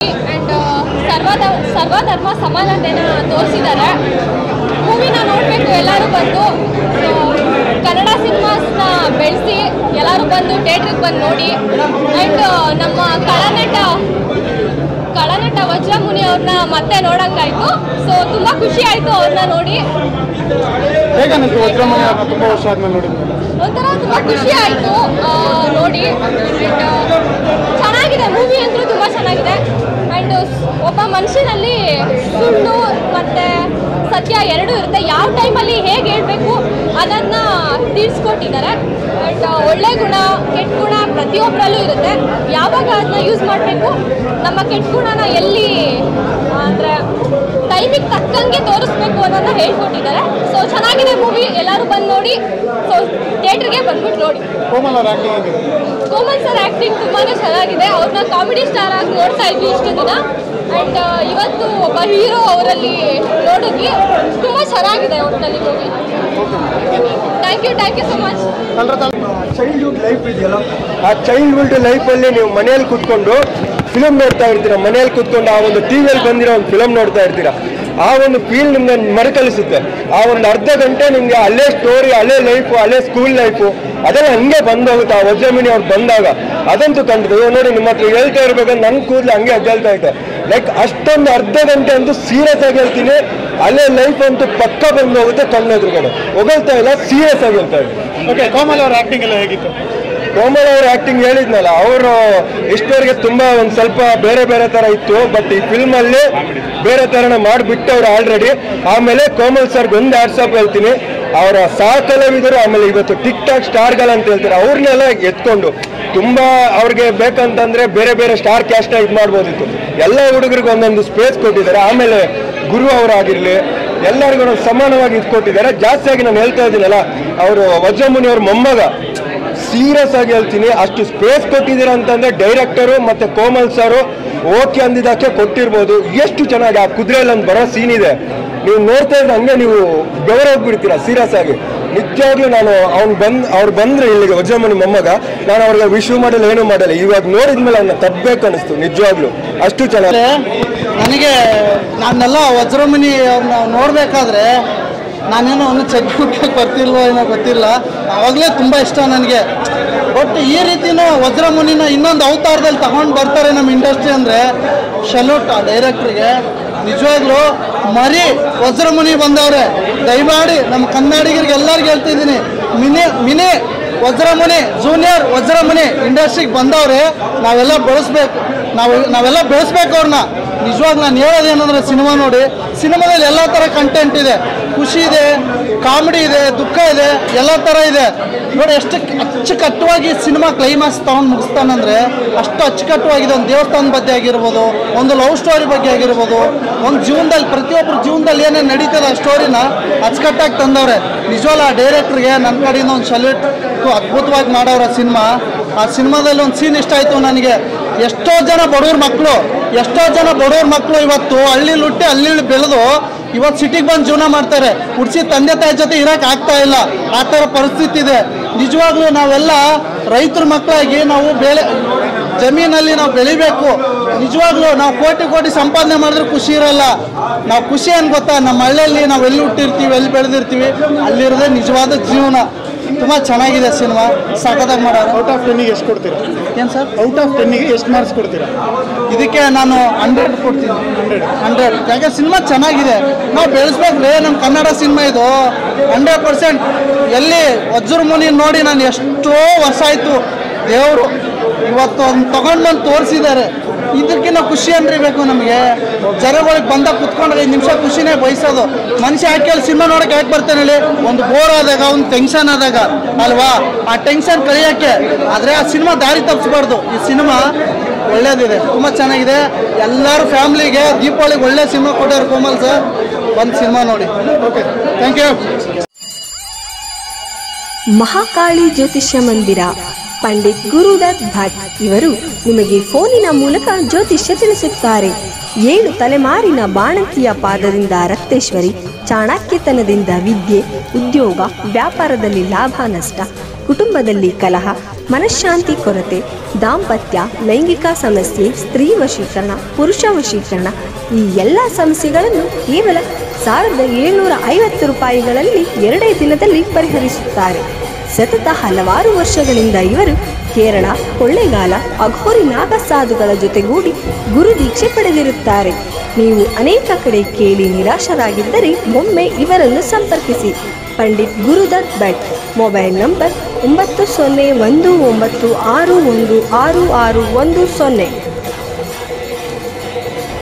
and ಸರ್ವದ ಸರ್ವಧರ್ಮ ಸಮಾನತೆನ ತೋರಿಸಿದ್ದಾರೆ ಮೂವಿನ ನೋಡಬೇಕು ಎಲ್ಲರೂ ಬಂದು ಸೊ ಕನ್ನಡ ಸಿನಿಮಾಸ್ನ ಬೆಳೆಸಿ ಎಲ್ಲರೂ ಬಂದು ಥಿಯೇಟ್ರಿಗೆ ಬಂದು ನೋಡಿ ಆ್ಯಂಡ್ ನಮ್ಮ ಕಳನಟ ಕಳನಟ ವಜ್ರಮುನಿ ಅವ್ರನ್ನ ಮತ್ತೆ ನೋಡಂಗಾಯ್ತು ಸೊ ತುಂಬ ಖುಷಿ ಆಯಿತು ಅವ್ರನ್ನ ನೋಡಿ ಹೇಗೆ ಅನ್ನಿಸ್ತು ವಜ್ರಮಣಿ ಅವ್ರನ್ನ ತುಂಬ ವರ್ಷ ಆದ್ಮೇಲೆ ನೋಡಿದ್ಮೇಲೆ ಒಂಥರ ತುಂಬ ಖುಷಿ ಆಯಿತು ನೋಡಿ ಆ್ಯಂಡ್ ಚೆನ್ನಾಗಿದೆ ಮೂವಿ ಅಂತೂ ತುಂಬ ಚೆನ್ನಾಗಿದೆ ಆ್ಯಂಡ್ ಒಬ್ಬ ಮನುಷ್ಯನಲ್ಲಿ ಸುಳ್ಳು ಮತ್ತು ಸತ್ಯ ಎರಡೂ ಇರುತ್ತೆ ಯಾವ ಟೈಮಲ್ಲಿ ಹೇಗೆ ಹೇಳಬೇಕು ಅದನ್ನು ತಿಳಿಸ್ಕೊಟ್ಟಿದ್ದಾರೆ ಆ್ಯಂಡ್ ಒಳ್ಳೆ ಗುಣ ಕೆಟ್ಟ ಗುಣ ಪ್ರತಿಯೊಬ್ಬರಲ್ಲೂ ಇರುತ್ತೆ ಯಾವಾಗ ಅದನ್ನ ಯೂಸ್ ಮಾಡಬೇಕು ನಮ್ಮ ಕೆಟ್ಟ ಗುಣನ ಎಲ್ಲಿ ಅಂದರೆ ಟೈಮಿಗೆ ತಕ್ಕಂಗೆ ತೋರಿಸ್ಬೇಕು ಅನ್ನೋದನ್ನ ಹೇಳ್ಕೊಟ್ಟಿದ್ದಾರೆ ಸೊ ಚೆನ್ನಾಗಿದೆ ಮೂವಿ ಎಲ್ಲರೂ ಬಂದು ನೋಡಿ ಸೊ ಥಿಯೇಟ್ರಿಗೆ ಬಂದ್ಬಿಟ್ಟು ನೋಡಿ ಕೋಮಲ್ ಅವ್ರ ಆಕ್ಟಿಂಗ್ ಹೇಗಿದೆ ಕೋಮಲ್ ಸರ್ ಆ್ಯಕ್ಟಿಂಗ್ ತುಂಬಾ ಚೆನ್ನಾಗಿದೆ ಅವ್ರನ್ನ ಕಾಮಿಡಿ ಸ್ಟಾರ್ ಆಗಿ ನೋಡ್ತಾ ಇದ್ವಿ ಇಷ್ಟು ದಿನ ಆ್ಯಂಡ್ ಇವತ್ತು ಒಬ್ಬ ಹೀರೋ ಅವರಲ್ಲಿ ನೋಡಿದ್ವಿ ತುಂಬ ಚೆನ್ನಾಗಿದೆ ಒಟ್ಟಿನಲ್ಲಿ movie thank you thank you so much ಕಲ್ರ ತಾಲ್ ಚೈಲ್ಡ್ಹುಡ್ ಲೈಫ್ ಇದೆಯಲ್ಲ ಆ ಚೈಲ್ಡ್ಹುಡ್ ಲೈಫಲ್ಲಿ ನೀವು ಮನೆಯಲ್ಲಿ ಕೂತ್ಕೊಂಡು ಫಿಲಮ್ ನೋಡ್ತಾ ಇರ್ತೀರಾ ಮನೆಯಲ್ಲಿ ಕೂತ್ಕೊಂಡು ಆ ಒಂದು ಟಿವಿಯಲ್ಲಿ ಬಂದಿರೋ ಒಂದು ಫಿಲಮ್ ನೋಡ್ತಾ ಇರ್ತೀರಾ ಆ ಒಂದು ಫೀಲ್ ನಿಮ್ಗೆ ಮರುಕಳಿಸುತ್ತೆ ಆ ಒಂದು ಅರ್ಧ ಗಂಟೆ ನಿಮ್ಗೆ ಅಲ್ಲೇ ಸ್ಟೋರಿ ಅಲ್ಲೇ ಲೈಫು ಅಲ್ಲೇ ಸ್ಕೂಲ್ ಲೈಫು ಅದೆಲ್ಲ ಹಂಗೆ ಬಂದೋಗುತ್ತೆ ಆ ವಜ್ರಮಿನಿ ಅವ್ರು ಬಂದಾಗ ಅದಂತೂ ಕಂಡಿದೆ ಇವಾಗ ನೋಡಿ ನಿಮ್ಮ ಹತ್ರ ಹೇಳ್ತಾ ಇರ್ಬೇಕಂದ್ರೆ ನನ್ನ ಕೂದಲು ಹಂಗೆ ಅಡ್ಡಾಡ್ತಾ ಐತೆ ಲೈಕ್ ಅಷ್ಟೊಂದು ಅರ್ಧ ಗಂಟೆ ಅಂತೂ ಸೀರಿಯಸ್ ಆಗಿ ಹೇಳ್ತೀನಿ ಅಲ್ಲೇ ಲೈಫ್ ಅಂತೂ ಪಕ್ಕ ಬಂದು ಹೋಗುತ್ತೆ ಕಣ್ಣೆದುರುಗಡೆ ಹೊಗಳ್ತಾ ಇಲ್ಲ ಸೀರಿಯಸ್ ಆಗಿ ಹೇಳ್ತಾ ಇದ್ದೀನಿ ಓಕೆ ಕೋಮಲ್ ಅವ್ರ ಆಕ್ಟಿಂಗ್ ಎಲ್ಲ ಹೇಗಿತ್ತು ಕೋಮಲ್ ಅವ್ರ ಆಕ್ಟಿಂಗ್ ಹೇಳಿದ್ನಲ್ಲ ಅವರು ಇಷ್ಟವರೆಗೆ ತುಂಬಾ ಒಂದ್ ಸ್ವಲ್ಪ ಬೇರೆ ಬೇರೆ ತರ ಇತ್ತು ಬಟ್ ಈ ಫಿಲ್ಮ್ ಅಲ್ಲಿ ಬೇರೆ ತರನ ಮಾಡಿಬಿಟ್ಟವ್ರು ಆಲ್ರೆಡಿ ಆಮೇಲೆ ಕೋಮಲ್ ಸರ್ಗೆ ಒಂದು ಆಡ್ಸಪ್ ಹೇಳ್ತೀನಿ ಅವರ ಸಹ ಕಲಾವಿದರು ಆಮೇಲೆ ಇವತ್ತು ಟಿಕ್ ಟಾಕ್ ಸ್ಟಾರ್ಗಳು ಅಂತ ಹೇಳ್ತಾರೆ ಅವ್ರನ್ನೆಲ್ಲ ಎತ್ಕೊಂಡು ತುಂಬಾ ಅವ್ರಿಗೆ ಬೇಕಂತಂದ್ರೆ ಬೇರೆ ಬೇರೆ ಸ್ಟಾರ್ ಕ್ಯಾಸ್ಟ್ ಇದು ಮಾಡ್ಬೋದಿತ್ತು ಎಲ್ಲ ಹುಡುಗರಿಗೆ ಒಂದೊಂದು ಸ್ಪೇಸ್ ಕೊಟ್ಟಿದ್ದಾರೆ ಆಮೇಲೆ ಗುರು ಅವರಾಗಿರ್ಲಿ ಎಲ್ಲರಿಗೂ ಒಂದು ಸಮಾನವಾಗಿ ಇದು ಕೊಟ್ಟಿದ್ದಾರೆ ಜಾಸ್ತಿಯಾಗಿ ನಾನು ಹೇಳ್ತಾ ಇದ್ದೀನಲ್ಲ ಅವರು ವಜ್ರಮುನಿ ಅವ್ರ ಮೊಮ್ಮಗ ಸೀರಿಯಸ್ ಆಗಿ ಹೇಳ್ತೀನಿ ಅಷ್ಟು ಸ್ಪೇಸ್ ಕೊಟ್ಟಿದ್ದೀರಾ ಅಂತಂದ್ರೆ ಡೈರೆಕ್ಟರು ಮತ್ತೆ ಕೋಮಲ್ ಸರು ಓಕೆ ಅಂದಿದ್ದಕ್ಕೆ ಕೊಟ್ಟಿರ್ಬೋದು ಎಷ್ಟು ಚೆನ್ನಾಗಿ ಆ ಕುದುರೆಯಲ್ಲಿ ಒಂದು ಬರೋ ಸೀನ್ ಇದೆ ನೀವು ನೋಡ್ತಾ ಇದ್ರೆ ಹಂಗೆ ನೀವು ಬೆವರೋಗ್ಬಿಡ್ತೀರಾ ಸೀರಿಯಸ್ ಆಗಿ ನಿಜವಾಗ್ಲೂ ನಾನು ಅವ್ನು ಬಂದ್ ಅವ್ರು ಬಂದ್ರೆ ಇಲ್ಲಿಗೆ ವಜ್ರಮಣಿ ಮೊಮ್ಮಗ ನಾನು ಅವ್ರಿಗೆ ವಿಶ್ವ ಮಾಡಲ್ಲ ಏನು ಮಾಡಲ್ಲ ಇವಾಗ ನೋಡಿದ್ಮೇಲೆ ಅವನ್ನ ತಪ್ಪಬೇಕು ಅನಿಸ್ತು ನಿಜವಾಗ್ಲೂ ಅಷ್ಟು ಚೆನ್ನಾಗಿ ನನಗೆ ನಾನೆಲ್ಲ ವಜ್ರಮುನಿ ಅವ್ರನ್ನ ನೋಡಬೇಕಾದ್ರೆ ನಾನೇನೋ ಅವನು ಚೆಕ್ ಹುಡ್ಕಕ್ಕೆ ಬರ್ತಿಲ್ವೋ ಏನೋ ಗೊತ್ತಿಲ್ಲ ಆವಾಗಲೇ ತುಂಬ ಇಷ್ಟ ನನಗೆ ಬಟ್ ಈ ರೀತಿನೂ ವಜ್ರಮುನಿನ ಇನ್ನೊಂದು ಅವತಾರದಲ್ಲಿ ತಗೊಂಡು ಬರ್ತಾರೆ ನಮ್ಮ ಇಂಡಸ್ಟ್ರಿ ಅಂದರೆ ಶಲೋಟ್ ಆ ಡೈರೆಕ್ಟ್ರಿಗೆ ನಿಜವಾಗ್ಲೂ ಮರಿ ವಜ್ರಮುನಿ ಬಂದವ್ರೆ ದಯಮಾಡಿ ನಮ್ಮ ಕನ್ನಡಿಗರಿಗೆ ಎಲ್ಲರಿಗೂ ಹೇಳ್ತಿದ್ದೀನಿ mini mini Vajramuni junior Vajramuni ಇಂಡಸ್ಟ್ರಿಗೆ ಬಂದವ್ರೆ ನಾವೆಲ್ಲ ಬೆಳೆಸ್ಬೇಕು ನಾವು ನಾವೆಲ್ಲ ಬೆಳೆಸ್ಬೇಕು ಅವ್ರನ್ನ ನಿಜವಾಗ ನಾನು ಹೇಳೋದೇನಂದ್ರೆ ಸಿನಿಮಾ ನೋಡಿ ಸಿನಿಮಾದಲ್ಲಿ ಎಲ್ಲ ಥರ ಕಂಟೆಂಟ್ ಇದೆ ಖುಷಿ ಇದೆ ಕಾಮಿಡಿ ಇದೆ ದುಃಖ ಇದೆ ಎಲ್ಲ ಥರ ಇದೆ ನೋಡಿ ಎಷ್ಟು ಅಚ್ಚುಕಟ್ಟುವಾಗಿ ಸಿನಿಮಾ ಕ್ಲೈಮ್ಯಾಕ್ಸ್ ತಗೊಂಡು ಮುಗಿಸ್ತಾನಂದ್ರೆ ಅಷ್ಟು ಅಚ್ಚುಕಟ್ಟುವಾಗಿದೆ ಒಂದು ದೇವಸ್ಥಾನದ ಬಗ್ಗೆ ಆಗಿರ್ಬೋದು ಒಂದು ಲವ್ ಸ್ಟೋರಿ ಬಗ್ಗೆ ಆಗಿರ್ಬೋದು ಒಂದು ಜೀವನದಲ್ಲಿ ಪ್ರತಿಯೊಬ್ಬರ ಜೀವನದಲ್ಲಿ ಏನೇನು ನಡೀತದೆ ಆ ಸ್ಟೋರಿನ ಅಚ್ಚುಕಟ್ಟಾಗಿ ತಂದವ್ರೆ ನಿಜವಲ್ಲ ಆ ಡೈರೆಕ್ಟ್ರಿಗೆ ನನ್ನ ಕಡೆಯಿಂದ ಒಂದು ಸಲ್ಯೂಟ್ ಅದ್ಭುತವಾಗಿ ಮಾಡವ್ರೆ ಸಿನಿಮಾ ಆ ಸಿನಿಮಾದಲ್ಲಿ ಒಂದು ಸೀನ್ ಇಷ್ಟ ಆಯಿತು ನನಗೆ ಎಷ್ಟೋ ಜನ ಬಡವ್ರ ಮಕ್ಕಳು ಎಷ್ಟೋ ಜನ ಬಡವ್ರ ಮಕ್ಕಳು ಇವತ್ತು ಹಳ್ಳಿ ಹುಟ್ಟಿ ಹಳ್ಳಿ ಬೆಳೆದು ಇವತ್ತು ಸಿಟಿಗೆ ಬಂದು ಜೀವನ ಮಾಡ್ತಾರೆ ಹುಡ್ಸಿ ತಂದೆ ತಾಯಿ ಜೊತೆ ಇರಕ್ಕೆ ಆಗ್ತಾ ಇಲ್ಲ ಆ ಥರ ಪರಿಸ್ಥಿತಿ ಇದೆ ನಿಜವಾಗ್ಲೂ ನಾವೆಲ್ಲ ರೈತರ ಮಕ್ಕಳಾಗಿ ನಾವು ಬೆಳೆ ಜಮೀನಲ್ಲಿ ನಾವು ಬೆಳಿಬೇಕು ನಿಜವಾಗ್ಲೂ ನಾವು ಕೋಟಿ ಕೋಟಿ ಸಂಪಾದನೆ ಮಾಡಿದ್ರೆ ಖುಷಿ ಇರಲ್ಲ ನಾವು ಖುಷಿ ಏನು ಗೊತ್ತಾ ನಮ್ಮ ಹಳ್ಳಿಯಲ್ಲಿ ನಾವು ಎಲ್ಲಿ ಹುಟ್ಟಿರ್ತೀವಿ ಎಲ್ಲಿ ಬೆಳೆದಿರ್ತೀವಿ ಅಲ್ಲಿರೋದೇ ನಿಜವಾದ ಜೀವನ ತುಂಬ ಚೆನ್ನಾಗಿದೆ ಸಿನಿಮಾ ಸಖತ್ತಾಗಿ ಮಾಡೋರು ಔಟ್ ಆಫ್ ಟೆನ್ನಿಗೆ ಎಷ್ಟು ಕೊಡ್ತೀರಾ ಏನು ಸರ್ ಔಟ್ ಆಫ್ ಟೆನ್ನಿಗೆ ಎಷ್ಟು ಮಾರ್ಕ್ಸ್ ಕೊಡ್ತೀರಾ ಇದಕ್ಕೆ ನಾನು ಹಂಡ್ರೆಡ್ ಕೊಡ್ತೀನಿ ಹಂಡ್ರೆಡ್ ಹಂಡ್ರೆಡ್ ಯಾಕೆ ಸಿನಿಮಾ ಚೆನ್ನಾಗಿದೆ ನಾವು ಬೆಳೆಸ್ಬೇಕ್ರಿ ನಮ್ಮ ಕನ್ನಡ ಸಿನಿಮಾ ಇದು ಹಂಡ್ರೆಡ್ ಪರ್ಸೆಂಟ್ ಎಲ್ಲಿ ವಜ್ರ ಮುನಿ ನೋಡಿ ನಾನು ಎಷ್ಟೋ ವರ್ಷ ಆಯಿತು ದೇವರು ಇವತ್ತು ಒಂದು ತಗೊಂಡು ಬಂದು ತೋರಿಸಿದ್ದಾರೆ ಇದಕ್ಕಿಂತ ಖುಷಿ ಅಂದ್ರೆ ಬೇಕು ನಮಗೆ ಜನಗಳಿಗೆ ಬಂದಾಗ ಕುತ್ಕೊಂಡ್ರೆ ಐದು ನಿಮಿಷ ಖುಷಿನೇ ಬಯಸೋದು ಮನುಷ್ಯ ಯಾಕೆ ಸಿನಿಮಾ ನೋಡಕ್ಕೆ ಯಾಕೆ ಬರ್ತಾನೆ ಹೇಳಿ ಒಂದು ಬೋರ್ ಆದಾಗ ಒಂದು ಟೆನ್ಷನ್ ಆದಾಗ ಅಲ್ವಾ ಆ ಟೆನ್ಷನ್ ಕಳಿಯೋಕ್ಕೆ ಆದರೆ ಆ ಸಿನಿಮಾ ದಾರಿ ತಪ್ಪಿಸ್ಬಾರ್ದು ಈ ಸಿನಿಮಾ ಒಳ್ಳೇದಿದೆ ತುಂಬ ಚೆನ್ನಾಗಿದೆ ಎಲ್ಲರೂ ಫ್ಯಾಮ್ಲಿಗೆ ದೀಪಾವಳಿಗೆ ಒಳ್ಳೆ ಸಿನಿಮಾ ಕೊಟ್ಟಾರೆ ಕೋಮಲ್ ಸರ್ ಒಂದು ಸಿನಿಮಾ ನೋಡಿ okay thank you Mahakali Jyotishya Mandira Pandit Gurudatt Bhat ಇವರು ನಿಮಗೆ ಫೋನಿನ ಮೂಲಕ ಜ್ಯೋತಿಷ್ಯ ತಿಳಿಸುತ್ತಾರೆ ಏಳು ತಲೆಮಾರಿನ ಬಾಣಂತಿಯ ಪಾದದಿಂದ ರಕ್ತೇಶ್ವರಿ ಚಾಣಕ್ಯತನದಿಂದ ವಿದ್ಯೆ ಉದ್ಯೋಗ ವ್ಯಾಪಾರದಲ್ಲಿ ಲಾಭ ನಷ್ಟ ಕುಟುಂಬದಲ್ಲಿ ಕಲಹ ಮನಃಶಾಂತಿ ಕೊರತೆ ದಾಂಪತ್ಯ ಲೈಂಗಿಕ ಸಮಸ್ಯೆ ಸ್ತ್ರೀ ವಶೀಕರಣ ಪುರುಷ ವಶೀಕರಣ ಈ ಎಲ್ಲ ಸಮಸ್ಯೆಗಳನ್ನು ಕೇವಲ ಸಾವಿರದ ಏಳ್ನೂರ ಐವತ್ತು ರೂಪಾಯಿಗಳಲ್ಲಿ ಎರಡೇ ದಿನದಲ್ಲಿ ಪರಿಹರಿಸುತ್ತಾರೆ ಸತತ ಹಲವಾರು ವರ್ಷಗಳಿಂದ ಇವರು ಕೇರಳ ಕೊಳ್ಳೇಗಾಲ ಅಘೋರಿ ನಾಗಸಾಧುಗಳ ಜೊತೆಗೂಡಿ ಗುರು ದೀಕ್ಷೆ ಪಡೆದಿರುತ್ತಾರೆ ನೀವು ಅನೇಕ ಕಡೆ ಕೇಳಿ ನಿರಾಶರಾಗಿದ್ದರೆ ಒಮ್ಮೆ ಇವರನ್ನು ಸಂಪರ್ಕಿಸಿ ಪಂಡಿತ್ ಗುರುದತ್ ಭಟ್ ಮೊಬೈಲ್ ನಂಬರ್ ಒಂಬತ್ತು ಸೊನ್ನೆ ಒಂದು ಒಂಬತ್ತು ಆರು ಒಂದು ಆರು ಆರು ಒಂದು ಸೊನ್ನೆ